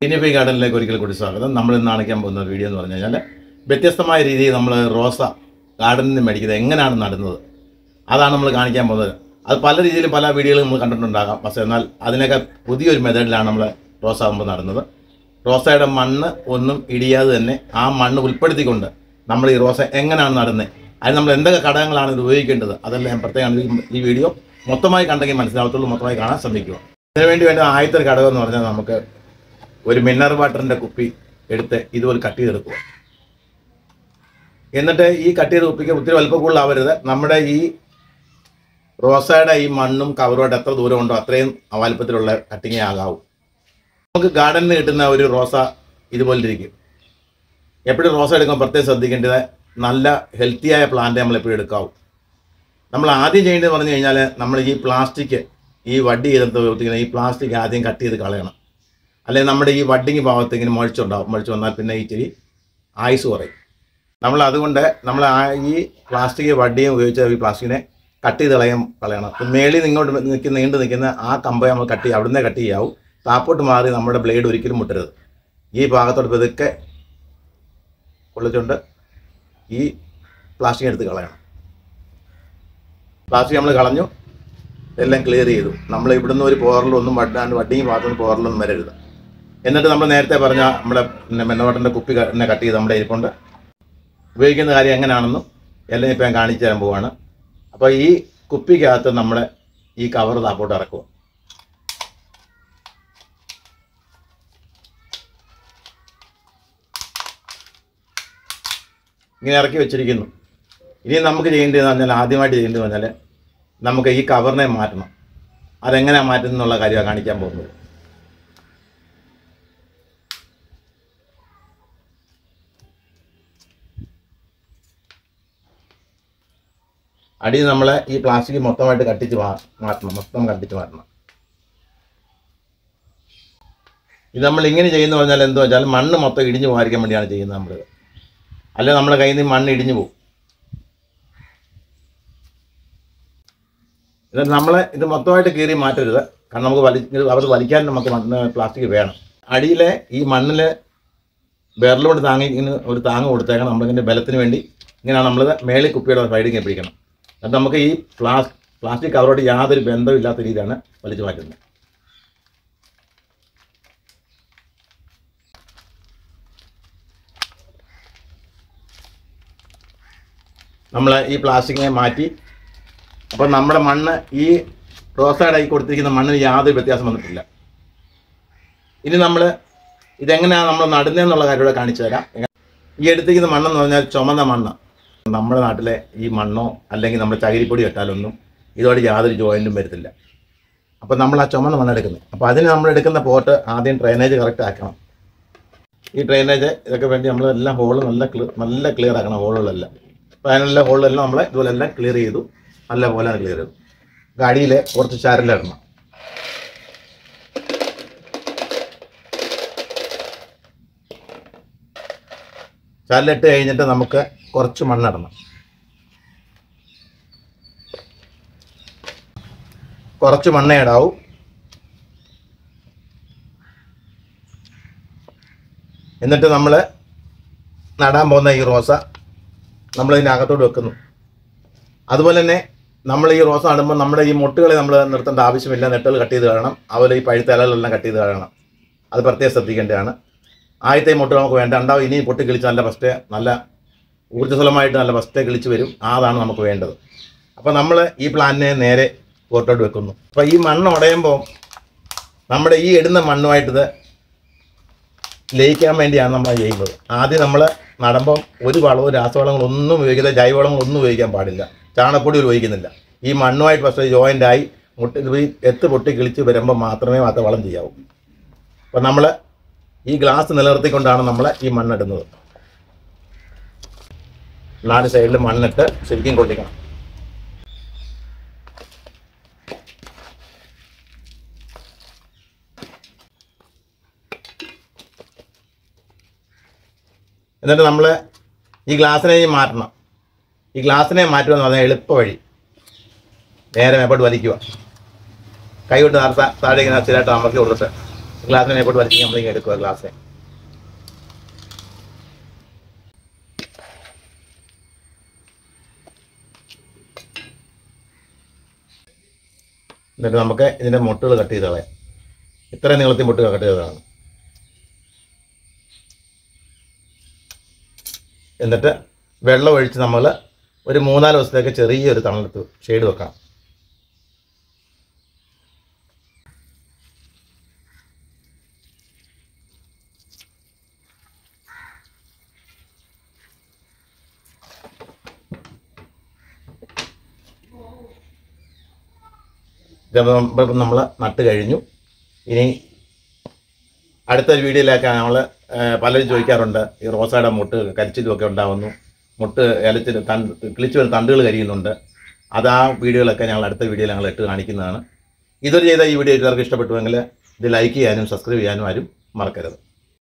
ഇനിയിപ്പോൾ ഈ ഗാർഡനിലേക്ക് ഒരിക്കൽ കൂടി സ്വാഗതം നമ്മൾ ഇന്ന് കാണിക്കാൻ പോകുന്ന വീഡിയോ എന്ന് പറഞ്ഞു കഴിഞ്ഞാൽ വ്യത്യസ്തമായ രീതിയിൽ നമ്മൾ റോസ ഗാർഡനിൽ നിന്ന് മേടിക്കുന്നത് എങ്ങനെയാണ് നടുന്നത് അതാണ് നമ്മൾ കാണിക്കാൻ പോകുന്നത് അത് പല രീതിയിലും പല വീഡിയോകളും നമ്മൾ കണ്ടിട്ടുണ്ടാകാം പക്ഷേ എന്നാൽ അതിനൊക്കെ പുതിയൊരു മെത്തേഡിലാണ് നമ്മൾ റോസ ആകുമ്പോൾ നടുന്നത് റോസയുടെ മണ്ണ് ഒന്നും ഇടിയാതെ തന്നെ ആ മണ്ണ് ഉൾപ്പെടുത്തിക്കൊണ്ട് നമ്മൾ ഈ റോസ എങ്ങനെയാണ് നടുന്നത് അതിന് നമ്മൾ എന്തൊക്കെ ഘടകങ്ങളാണ് ഇത് ഉപയോഗിക്കേണ്ടത് അതെല്ലാം ഞാൻ പ്രത്യേകം ഈ- ഈ വീഡിയോ മൊത്തമായി കണ്ടെങ്കിൽ മനസ്സിലാവത്തുള്ളൂ മൊത്തമായി കാണാൻ ശ്രമിക്കുക ഇതിനു വേണ്ടി വേണ്ട ആദ്യത്തെ ഒരു ഘടകം എന്ന് പറഞ്ഞാൽ നമുക്ക് ഒരു മിനറൽ വാട്ടറിന്റെ കുപ്പി എടുത്ത് ഇതുപോലെ കട്ട് ചെയ്തെടുക്കുക എന്നിട്ട് ഈ കട്ട് ചെയ്ത കുപ്പിക്ക് ഒത്തിരി വലുപ്പം കൂടുതലാവരുത് നമ്മുടെ ഈ റോസയുടെ ഈ മണ്ണും കവറുമായിട്ട് എത്ര ദൂരം ഉണ്ടോ അത്രയും വലുപ്പത്തിലുള്ള കട്ടിങ്ങേ ആകാവൂ നമുക്ക് ഗാർഡനിൽ നിന്ന് കിട്ടുന്ന ഒരു റോസ ഇതുപോലെ ഇരിക്കും എപ്പോഴും റോസ എടുക്കുമ്പോൾ പ്രത്യേകം ശ്രദ്ധിക്കേണ്ടത് നല്ല ഹെൽത്തിയായ പ്ലാന്റ് നമ്മൾ എപ്പോഴും എടുക്കാവൂ നമ്മൾ ആദ്യം ചെയ്യേണ്ടത് പറഞ്ഞു കഴിഞ്ഞാൽ നമ്മൾ ഈ പ്ലാസ്റ്റിക് ഈ വടി ചെയ്തെടുത്ത് ഉപയോഗിക്കുന്ന ഈ പ്ലാസ്റ്റിക് ആദ്യം കട്ട് ചെയ്ത് കളയണം അല്ലെങ്കിൽ നമ്മുടെ ഈ വഡിങ് ഭാഗത്ത് ഇങ്ങനെ മുഴിച്ചുണ്ടാവും മുഴിച്ച് വന്നാൽ പിന്നെ ഇച്ചിരി ആയുസ് കുറയും നമ്മൾ അതുകൊണ്ട് നമ്മൾ ആ ഈ പ്ലാസ്റ്റിക് വടിയും ഉപയോഗിച്ച ഈ പ്ലാസ്റ്റിക്കിനെ കട്ട് ചെയ്ത് കളയാൻ കളയണം അപ്പം മേളിൽ ഇങ്ങോട്ട് നിൽക്കുന്ന നീണ്ടു നിൽക്കുന്ന ആ കമ്പ് നമ്മൾ കട്ട് ചെയ്യുക അവിടുന്ന് കട്ട് ചെയ്യാവും താപ്പോട്ട് മാറി നമ്മുടെ ബ്ലേഡ് ഒരിക്കലും മുട്ടരുത് ഈ ഭാഗത്തോട്ട് പതുക്കെ കൊള്ളിച്ചുകൊണ്ട് ഈ പ്ലാസ്റ്റിക് എടുത്ത് കളയണം പ്ലാസ്റ്റിക് നമ്മൾ കളഞ്ഞു എല്ലാം ക്ലിയർ ചെയ്തു നമ്മൾ ഇവിടുന്ന് ഒരു പോറലൊന്നും വഡാണ്ട് വട്ടിയും ഭാഗത്തുനിന്ന് പോറലൊന്നും വരരുത് എന്നിട്ട് നമ്മൾ നേരത്തെ പറഞ്ഞ നമ്മുടെ പിന്നെ മെന്നോട്ടൻ്റെ കുപ്പി ക- തന്നെ കട്ട് ചെയ്ത് നമ്മുടെ ഇരിപ്പുണ്ട് ഉപയോഗിക്കുന്ന കാര്യം എങ്ങനെയാണെന്നും എല്ലാം ഇപ്പം ഞാൻ കാണിച്ചു തരാൻ പോവാണ് അപ്പോൾ ഈ കുപ്പിക്കകത്ത് നമ്മൾ ഈ കവർ താപ്പോട്ട് ഇറക്കുക ഇങ്ങനെ ഇറക്കി വെച്ചിരിക്കുന്നു ഇനി നമുക്ക് ചെയ്യേണ്ടതെന്ന് പറഞ്ഞാൽ ആദ്യമായിട്ട് ചെയ്യേണ്ടതെന്ന് പറഞ്ഞാൽ നമുക്ക് ഈ കവറിനെ മാറ്റണം അതെങ്ങനെയാണ് മാറ്റുന്നത് എന്നുള്ള കാര്യമാണ് കാണിക്കാൻ പോകുന്നത് അടി നമ്മൾ ഈ പ്ലാസ്റ്റിക് മൊത്തമായിട്ട് കട്ടിച്ച് മാ- മാറ്റണം മൊത്തം കട്ടിച്ച് മാറ്റണം ഇത് നമ്മൾ ഇങ്ങനെ ചെയ്യുന്ന പറഞ്ഞാൽ എന്തോ വെച്ചാൽ മണ്ണ് മൊത്തം ഇടിഞ്ഞു പോകാതിരിക്കാൻ വേണ്ടിയാണ് ചെയ്യുന്നത് നമ്മൾ അല്ലെ നമ്മുടെ കയ്യിൽ നിന്ന് മണ്ണ് ഇടിഞ്ഞു പോകും എന്നിട്ട് നമ്മൾ ഇത് മൊത്തമായിട്ട് കീറി മാറ്റരുത് കാരണം നമുക്ക് വലി ഇത് അവർ വലിക്കാൻ നമുക്ക് മണ്ണ് പ്ലാസ്റ്റിക് വേണം അടിയിലെ ഈ മണ്ണിൽ വിരലുകൊണ്ട് താങ്ങി ഇങ്ങനെ ഒരു താങ്ങ് കൊടുത്തേക്കണം നമ്മളിതിൻ്റെ ബലത്തിന് വേണ്ടി ഇങ്ങനെയാണ് നമ്മൾ മേളിൽ കുപ്പിയുടെ സൈഡിൽ ഇങ്ങനെ പിടിക്കണം എന്നിട്ട് നമുക്ക് ഈ പ്ലാസ് പ്ലാസ്റ്റിക് കവറോട് യാതൊരു ബന്ധവും ഇല്ലാത്ത രീതിയിലാണ് വലിച്ചു മാറ്റുന്നത് നമ്മൾ ഈ പ്ലാസ്റ്റിക്കിനെ മാറ്റി അപ്പോൾ നമ്മുടെ മണ്ണ് ഈ റോസയുടെ ഈ കൊടുത്തിരിക്കുന്ന മണ്ണിന് യാതൊരു വ്യത്യാസം വന്നിട്ടില്ല ഇനി നമ്മൾ ഇതെങ്ങനെയാണ് നമ്മൾ നടുന്നതെന്നുള്ള കാര്യം ഇവിടെ കാണിച്ചു തരാം ഈ എടുത്തിരിക്കുന്ന മണ്ണെന്ന് പറഞ്ഞാൽ ചുമന്ന മണ്ണ് നമ്മുടെ നാട്ടിലെ ഈ മണ്ണോ അല്ലെങ്കിൽ നമ്മുടെ ചകിരിപ്പൊടി ഇട്ടാലൊന്നും ഇതോടെ യാതൊരു ജോയിൻറ്റും വരത്തില്ല അപ്പോൾ നമ്മൾ ആ ചുമന്ന മണ്ണ് എടുക്കുന്നത് അപ്പോൾ അതിന് നമ്മൾ എടുക്കുന്ന പോട്ട് ആദ്യം ഡ്രെയിനേജ് കറക്റ്റ് ആക്കണം ഈ ഡ്രെയിനേജ് ഇതൊക്കെ വേണ്ടി നമ്മൾ എല്ലാം ഹോള് നല്ല ക്ലിയർ നല്ല ക്ലിയർ ആക്കണം ഹോളുകളെല്ലാം അപ്പോൾ അതിനെല്ലാം ഹോളിലെല്ലാം നമ്മൾ ഇതുപോലെ എല്ലാം ക്ലിയർ ചെയ്തു നല്ല പോലെ ക്ലിയർ ചെയ്തു ഗാഡിയിൽ കുറച്ച് ചരലിടണം ചരലിട്ട് കഴിഞ്ഞിട്ട് നമുക്ക് കുറച്ച് മണ്ണിടണം കുറച്ച് മണ്ണേ ഇടാവൂ എന്നിട്ട് നമ്മൾ നടാൻ പോകുന്ന ഈ റോസ നമ്മൾ ഇതിൻ്റെ അകത്തോട്ട് വെക്കുന്നു അതുപോലെ തന്നെ നമ്മൾ ഈ റോസ നടുമ്പോൾ നമ്മുടെ ഈ മുട്ടുകളെ നമ്മൾ നിർത്തേണ്ട ആവശ്യമില്ല നെട്ടുകൾ കട്ട് ചെയ്ത് കളയണം അതുപോലെ ഈ പഴുത്ത ഇലകളെല്ലാം കട്ട് ചെയ്ത് കളയണം അത് പ്രത്യേകം ശ്രദ്ധിക്കേണ്ടതാണ് ആദ്യത്തെ മുട്ട നമുക്ക് വേണ്ട ഉണ്ടാവും ഇനി പൊട്ടി കിളിച്ച് നല്ല ഫസ്റ്റ് നല്ല ഊർജ്ജസ്വലമായിട്ട് നല്ല ഫസ്റ്റ് കിളിച്ച് വരും അതാണ് നമുക്ക് വേണ്ടത് അപ്പോൾ നമ്മൾ ഈ പ്ലാന്റിനെ നേരെ പുറത്തോട്ട് വെക്കുന്നു അപ്പോൾ ഈ മണ്ണ് ഉടയുമ്പോൾ നമ്മുടെ ഈ ഇടുന്ന മണ്ണുമായിട്ടിത് ലയിക്കാൻ വേണ്ടിയാണ് നമ്മൾ ചെയ്യുന്നത് ആദ്യം നമ്മൾ നടുമ്പം ഒരു വളവും രാസവളങ്ങളൊന്നും ഉപയോഗിക്കില്ല ജൈവവളങ്ങളൊന്നും ഉപയോഗിക്കാൻ പാടില്ല ചാണകപ്പൊടി ഉപയോഗിക്കുന്നില്ല ഈ മണ്ണുമായിട്ട് ഫസ്റ്റ് ജോയിൻ്റ് ആയി മുട്ടി ഈ എത്ത് പൊട്ടി കിളിച്ച് വരുമ്പോൾ മാത്രമേ അത് വളം ചെയ്യാവൂ അപ്പം നമ്മൾ ഈ ഗ്ലാസ് നിലനിർത്തിക്കൊണ്ടാണ് നമ്മൾ ഈ മണ്ണിടുന്നത് നാല് സൈഡിൽ മണ്ണിട്ട് ശരിക്കും കൊള്ളിക്കണം എന്നിട്ട് നമ്മൾ ഈ ഗ്ലാസ്സിനെ ഇനി മാറ്റണം ഈ ഗ്ലാസ്സിനെ മാറ്റുക എന്ന് പറഞ്ഞാൽ എളുപ്പ വഴി നേരെ മേപ്പോട്ട് വലിക്കുക കൈ വിട്ട് താഴെ താഴെ ഇങ്ങനെ സ്ഥിരമായിട്ട് അമർത്തി കൊടുത്തിട്ട് ഗ്ലാസ്സിനെ മേപ്പോട്ട് വലിച്ച് നമ്മളിങ്ങനെ എടുക്കുക ഗ്ലാസ് എന്നിട്ട് നമുക്ക് ഇതിൻ്റെ മുട്ടുകൾ കട്ട് ചെയ്ത് കളയാം ഇത്ര നീളത്തിൽ മുട്ടുകൾ കട്ട് ചെയ്തതാണ് എന്നിട്ട് വെള്ളം ഒഴിച്ച് നമ്മൾ ഒരു മൂന്നാല് ദിവസത്തേക്ക് ചെറിയൊരു തണലത്ത് ഷെയ്ഡ് വെക്കണം ഇപ്പം നമ്മൾ നട്ട് കഴിഞ്ഞു ഇനി അടുത്തൊരു വീഡിയോയിലൊക്കെ നമ്മൾ പലരും ചോദിക്കാറുണ്ട് ഈ റോസയുടെ മുട്ട് കരിച്ചിലുമൊക്കെ ഉണ്ടാവുന്നു മുട്ട് ഇലച്ചിൽ തണ്ട് കിളിച്ചു വരുന്ന തണ്ടുകൾ കരിയുന്നുണ്ട് അത് ആ വീഡിയോകളൊക്കെ ഞങ്ങൾ അടുത്ത വീഡിയോയിൽ ഞങ്ങൾ ഇട്ട് കാണിക്കുന്നതാണ് ഇതൊരു ചെയ്ത ഈ വീഡിയോ എല്ലാവർക്കും ഇഷ്ടപ്പെട്ടുവെങ്കിൽ ഇത് ലൈക്ക് ചെയ്യാനും സബ്സ്ക്രൈബ് ചെയ്യാനും ആരും മറക്കരുത്